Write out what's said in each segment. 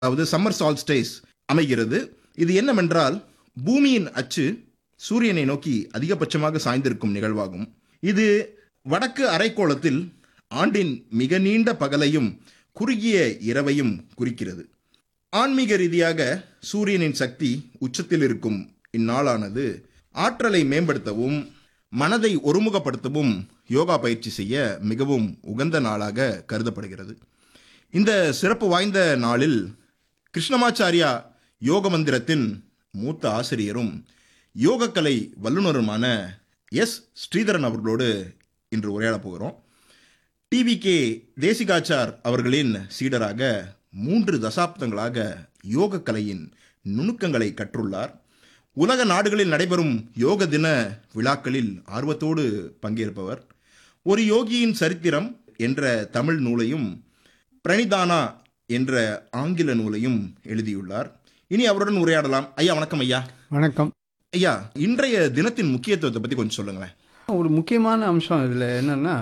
அதாவது சம்மர் சால்ஸ்டேஸ் அமைகிறது இது என்னவென்றால் பூமியின் அச்சு சூரியனை நோக்கி அதிகபட்சமாக சாய்ந்திருக்கும் நிகழ்வாகும் இது வடக்கு அரைக்கோளத்தில் ஆண்டின் மிக நீண்ட பகலையும் குறுகிய இரவையும் குறிக்கிறது ஆன்மீக ரீதியாக சூரியனின் சக்தி உச்சத்தில் இருக்கும் இந்நாளானது ஆற்றலை மேம்படுத்தவும் மனதை ஒருமுகப்படுத்தவும் யோகா பயிற்சி செய்ய மிகவும் உகந்த நாளாக கருதப்படுகிறது இந்த சிறப்பு வாய்ந்த நாளில் கிருஷ்ணமாச்சாரியா யோக மந்திரத்தின் மூத்த ஆசிரியரும் யோகக்கலை வல்லுநருமான எஸ் ஸ்ரீதரன் அவர்களோடு இன்று உரையாடப் போகிறோம் டிவிகே தேசிகாச்சார் அவர்களின் சீடராக மூன்று தசாப்தங்களாக யோகக்கலையின் நுணுக்கங்களை கற்றுள்ளார் உலக நாடுகளில் நடைபெறும் யோக தின விழாக்களில் ஆர்வத்தோடு பங்கேற்பவர் ஒரு யோகியின் சரித்திரம் என்ற தமிழ் நூலையும் பிரணிதானா என்ற ஆங்கில நூலையும் எழுதியுள்ளார் இனி அவருடன் உரையாடலாம் ஐயா வணக்கம் ஐயா வணக்கம் ஐயா இன்றைய தினத்தின் முக்கியத்துவத்தை பத்தி கொஞ்சம் சொல்லுங்களேன் ஒரு முக்கியமான அம்சம் இதில் என்னன்னா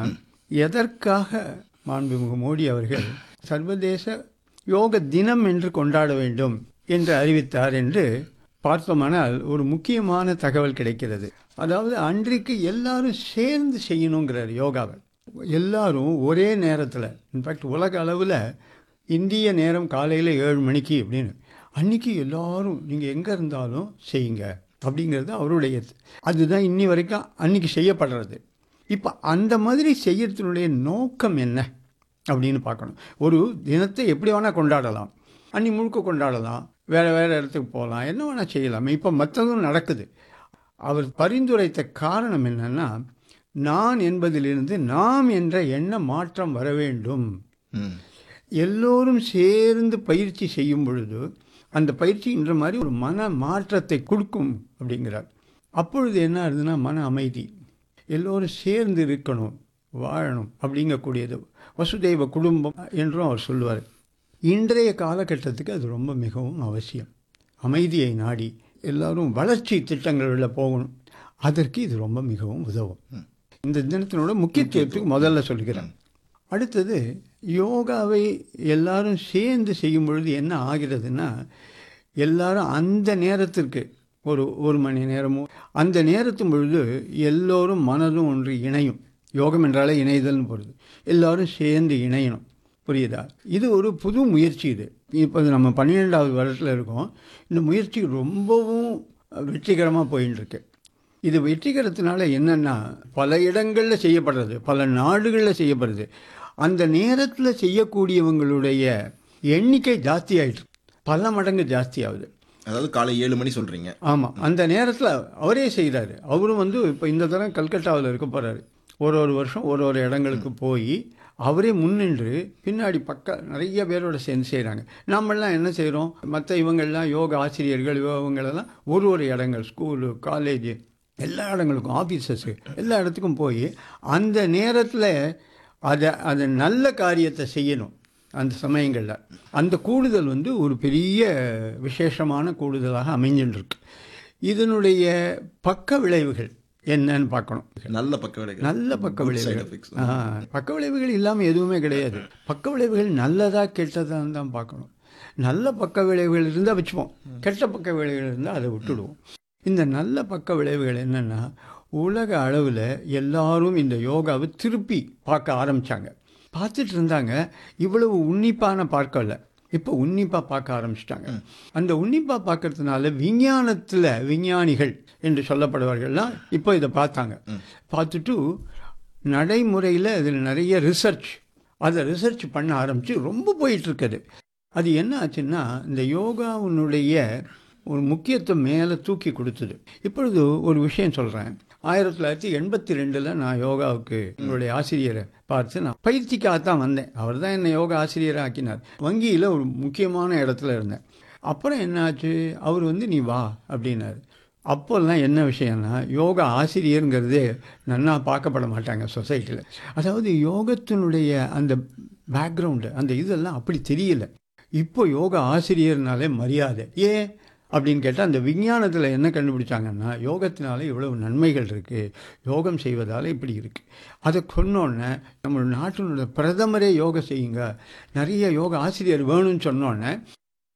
எதற்காக மாண்புமிகு மோடி அவர்கள் சர்வதேச யோக தினம் என்று கொண்டாட வேண்டும் என்று அறிவித்தார் என்று பார்த்தோமானால் ஒரு முக்கியமான தகவல் கிடைக்கிறது அதாவது அன்றைக்கு எல்லாரும் சேர்ந்து செய்யணுங்கிறார் யோகாவை எல்லாரும் ஒரே நேரத்தில் இன்ஃபேக்ட் உலக அளவில் இந்திய நேரம் காலையில் ஏழு மணிக்கு அப்படின்னு அன்னைக்கு எல்லாரும் நீங்கள் எங்கே இருந்தாலும் செய்யுங்க அப்படிங்கிறது அவருடைய அதுதான் இன்னி வரைக்கும் அன்னைக்கு செய்யப்படுறது இப்போ அந்த மாதிரி செய்யறதுனுடைய நோக்கம் என்ன அப்படின்னு பார்க்கணும் ஒரு தினத்தை எப்படி வேணால் கொண்டாடலாம் அன்னி முழுக்க கொண்டாடலாம் வேறு வேறு இடத்துக்கு போகலாம் என்ன வேணால் செய்யலாம் இப்போ மற்றதும் நடக்குது அவர் பரிந்துரைத்த காரணம் என்னன்னா நான் என்பதிலிருந்து நாம் என்ற எண்ண மாற்றம் வர வேண்டும் ம். எல்லோரும் சேர்ந்து பயிற்சி செய்யும் பொழுது அந்த பயிற்சி என்ற மாதிரி ஒரு மன மாற்றத்தை கொடுக்கும் அப்படிங்கிறார் அப்பொழுது என்ன ஆகுதுன்னா மன அமைதி எல்லோரும் சேர்ந்து இருக்கணும் வாழணும் அப்படிங்கக்கூடியது வசுதெய்வ குடும்பம் என்றும் அவர் சொல்லுவார் இன்றைய காலகட்டத்துக்கு அது ரொம்ப மிகவும் அவசியம் அமைதியை நாடி எல்லாரும் வளர்ச்சி திட்டங்களில் போகணும் அதற்கு இது ரொம்ப மிகவும் உதவும் இந்த தினத்தினோட முக்கியத்துவத்துக்கு முதல்ல சொல்கிறேன் அடுத்தது யோகாவை எல்லாரும் சேர்ந்து செய்யும் பொழுது என்ன ஆகிறதுன்னா எல்லாரும் அந்த நேரத்திற்கு ஒரு ஒரு மணி நேரமோ அந்த நேரத்தின் பொழுது எல்லோரும் மனதும் ஒன்று இணையும் யோகம் என்றாலே இணைதல்னு போடுது எல்லாரும் சேர்ந்து இணையணும் புரியுதா இது ஒரு புது முயற்சி இது இப்போ நம்ம பன்னிரெண்டாவது வருடத்தில் இருக்கோம் இந்த முயற்சி ரொம்பவும் வெற்றிகரமாக போயின்னு இருக்கு இது வெற்றிகரத்தினால என்னன்னா பல இடங்களில் செய்யப்படுறது பல நாடுகளில் செய்யப்படுது அந்த நேரத்தில் செய்யக்கூடியவங்களுடைய எண்ணிக்கை ஜாஸ்தி ஆயிட்டு பல மடங்கு ஜாஸ்தி ஆகுது அதாவது காலை ஏழு மணி சொல்றீங்க ஆமாம் அந்த நேரத்தில் அவரே செய்கிறாரு அவரும் வந்து இப்போ இந்த தரம் கல்கட்டாவில் இருக்க போகிறாரு ஒரு ஒரு வருஷம் ஒரு ஒரு இடங்களுக்கு போய் அவரே முன்னின்று பின்னாடி பக்க நிறைய பேரோட சேர்ந்து செய்கிறாங்க நாமெல்லாம் என்ன செய்கிறோம் மற்ற இவங்கெல்லாம் யோக ஆசிரியர்கள் இவங்களெல்லாம் ஒரு ஒரு இடங்கள் ஸ்கூலு காலேஜு எல்லா இடங்களுக்கும் ஆஃபீஸஸ்ஸு எல்லா இடத்துக்கும் போய் அந்த நேரத்தில் அதை அதை நல்ல காரியத்தை செய்யணும் அந்த சமயங்களில் அந்த கூடுதல் வந்து ஒரு பெரிய விசேஷமான கூடுதலாக அமைஞ்சுருக்கு இதனுடைய பக்க விளைவுகள் என்னன்னு பார்க்கணும் நல்ல பக்க விளைவுகள் நல்ல பக்க Good side விளைவுகள் effects. ஆ, பக்க விளைவுகள் இல்லாமல் எதுவுமே கிடையாது பக்க விளைவுகள் நல்லதா கெட்டதான்னு தான் பார்க்கணும் நல்ல பக்க விளைவுகள் இருந்தால் வச்சுப்போம் கெட்ட பக்க விளைவுகள் இருந்தால் அதை விட்டுடுவோம் இந்த நல்ல பக்க விளைவுகள் என்னன்னா உலக அளவில் எல்லாரும் இந்த யோகாவை திருப்பி பார்க்க ஆரம்பிச்சாங்க பார்த்துட்டு இருந்தாங்க இவ்வளவு உன்னிப்பான பார்க்கல இப்போ உன்னிப்பாக பார்க்க ஆரம்பிச்சிட்டாங்க அந்த உன்னிப்பாக பார்க்கறதுனால விஞ்ஞானத்தில் விஞ்ஞானிகள் என்று சொல்லப்படுவார்கள்லாம் இப்போ இதை பார்த்தாங்க பார்த்துட்டு நடைமுறையில் இதில் நிறைய ரிசர்ச் அதை ரிசர்ச் பண்ண ஆரம்பித்து ரொம்ப போயிட்டு இருக்குது அது என்ன ஆச்சுன்னா இந்த யோகாவினுடைய ஒரு முக்கியத்துவம் மேலே தூக்கி கொடுத்தது இப்பொழுது ஒரு விஷயம் சொல்கிறேன் ஆயிரத்தி தொள்ளாயிரத்தி எண்பத்தி ரெண்டில் நான் யோகாவுக்கு என்னுடைய ஆசிரியரை பார்த்து நான் பயிற்சிக்காகத்தான் வந்தேன் அவர் தான் என்னை யோகா ஆசிரியராக ஆக்கினார் வங்கியில் ஒரு முக்கியமான இடத்துல இருந்தேன் அப்புறம் என்னாச்சு அவர் வந்து நீ வா அப்படின்னாரு அப்போல்லாம் என்ன விஷயம்னா யோகா ஆசிரியருங்கிறதே நன்னா பார்க்கப்பட மாட்டாங்க சொசைட்டியில் அதாவது யோகத்தினுடைய அந்த பேக்ரவுண்டு அந்த இதெல்லாம் அப்படி தெரியல இப்போ யோகா ஆசிரியர்னாலே மரியாதை ஏன் அப்படின்னு கேட்டால் அந்த விஞ்ஞானத்தில் என்ன கண்டுபிடிச்சாங்கன்னா யோகத்தினால இவ்வளவு நன்மைகள் இருக்குது யோகம் செய்வதால் இப்படி இருக்குது அதை சொன்னோன்னே நம்ம நாட்டினுடைய பிரதமரே யோகா செய்யுங்க நிறைய யோகா ஆசிரியர் வேணும்னு சொன்னோன்னே